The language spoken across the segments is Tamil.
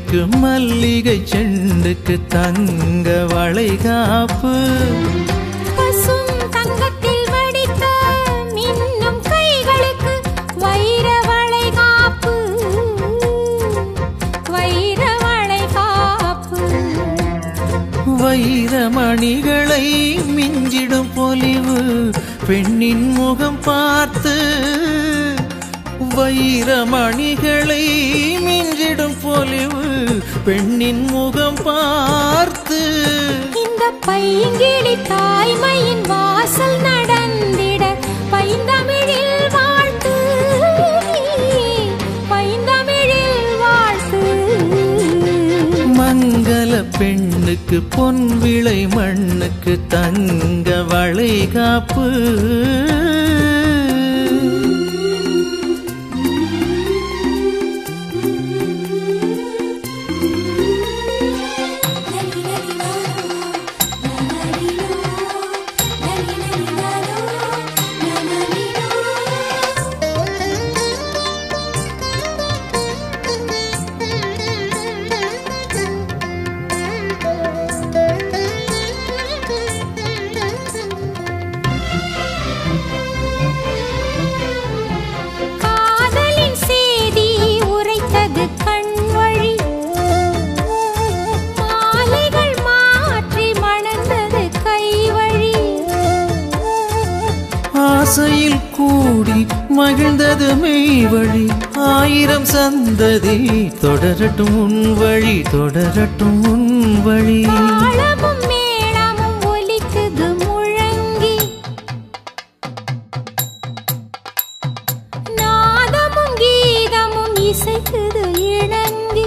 பெண்ணுக்கு மல்லிகை செண்டுக்கு தங்க வளைகாப்பு பசும் தங்கத்தில் வடித்த மின்னும் கைகளுக்கு வைர வளைகாப்பு வைர வளைகாப்பு வைரமணிகளை மிஞ்சிடும் பொலிவு பெண்ணின் முகம் பார்த்து வைரமணிகளை மிஞ்சிடும் பொலிவு பெண்ணின் முகம் பார்த்து இந்த பைங்கிளி தாய்மையின் வாசல் நடந்திட பைந்தமிழில் வாழ்த்து பைந்தமிழில் வாழ்த்து மங்கள பெண்ணுக்கு பொன் விளை மண்ணுக்கு தங்க வளைகாப்பு காதலின் செய்தி உரைத்தது கண்வழி மாலைகள் மாற்றி மணந்தது கைவழி ஆசையில் கூடி மகிழ்ந்தது மெய் வழி ஆயிரம் சந்ததி தொடரட்டும் உன் வழி தொடரட்டும் உன் வழி தாளமும் மேளமும் ஒலிக்குது முழங்கி நாதமும் கீதமும் இசைக்குது இணங்கி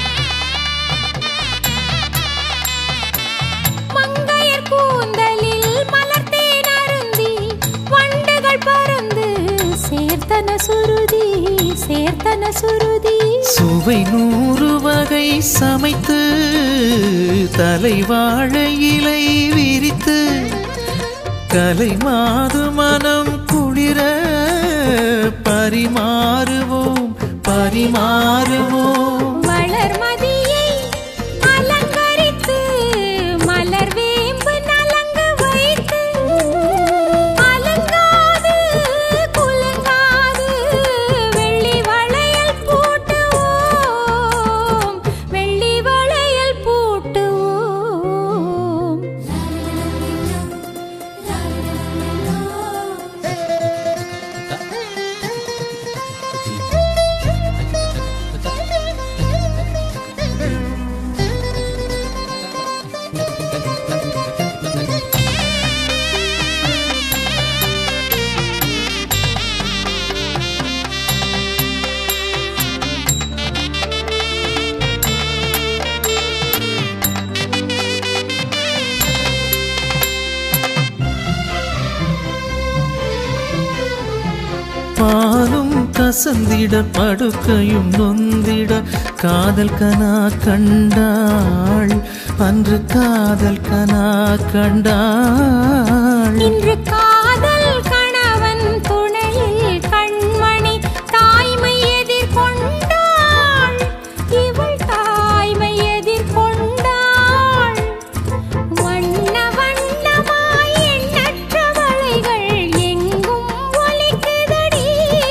மங்கையர் கூந்தலில் மலர்த்தேன் அருந்தி வண்டுகள் பறந்து சேர்த்தன சுருதி சேர்த்தன சுருதி சுவை நூறு வகை சமைத்து தலை வாழை இலை விரித்து கலை மாது மனம் குளிர பரிமாறுவோம் பரிமாறுவோம் வளர்மதியை அலங்கரித்து மலர் வேம்பு நலங்க வைத்து அலங்காது குலுங்காது வெள்ளி வளையல் பூட்டுவோம் வெள்ளி வளையல் பூட்டுவோம் பாலும் கசந்திட படுக்கையும் நொந்திட காதல் கனா கண்டாள் அன்று காதல் கனா கண்டாள் இன்று காதல் கணவன் துணையில் கண்மணி தாய்மை எதிர்கொண்டாள் இவள் தாய்மை எதிர்கொண்டாள் வண்ண வண்ணமாய் எண்ணற்ற வளைகள் எங்கும் ஒலிக்குதடி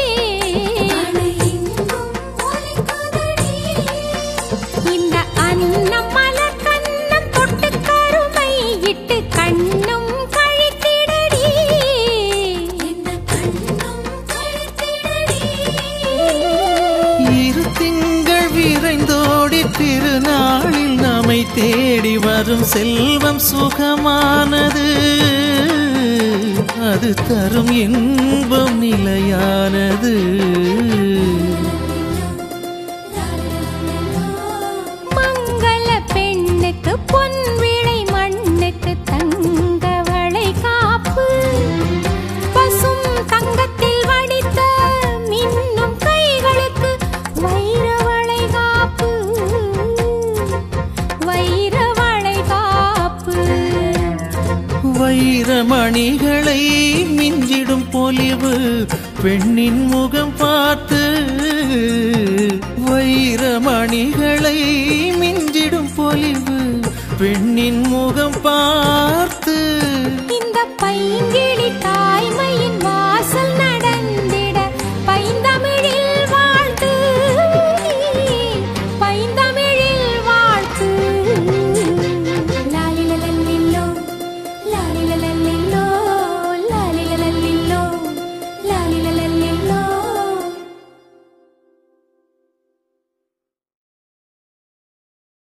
இந்த அன்னம் மலர் கன்னம் தொட்டு கருமை இட்டு கண்ணும் கழித்திடடி இந்த கண்ணும் கழித்திடடி இரு திங்கள் விரைந்தோடி திருநாளில் நம்மை தேடி வரும் செல்வம் சுகமானது அது தரும் இன்பம் நிலையானது மங்கள பெண்ணுக்கு பொன் விளை மண்ணுக்கு தங்க வளை காப்பு பசும் தங்கத்தில் வடித்த மின்னும் கைகளுக்கு வைர வளை காப்பு வைர வளை காப்பு வைரமணிகளை மிஞ்சிடும் பொலிவு பெண்ணின் முகம் பார்த்து வைரமணிகளை மிஞ்சிடும் பொலிவு பெண்ணின் முகம் பார்த்த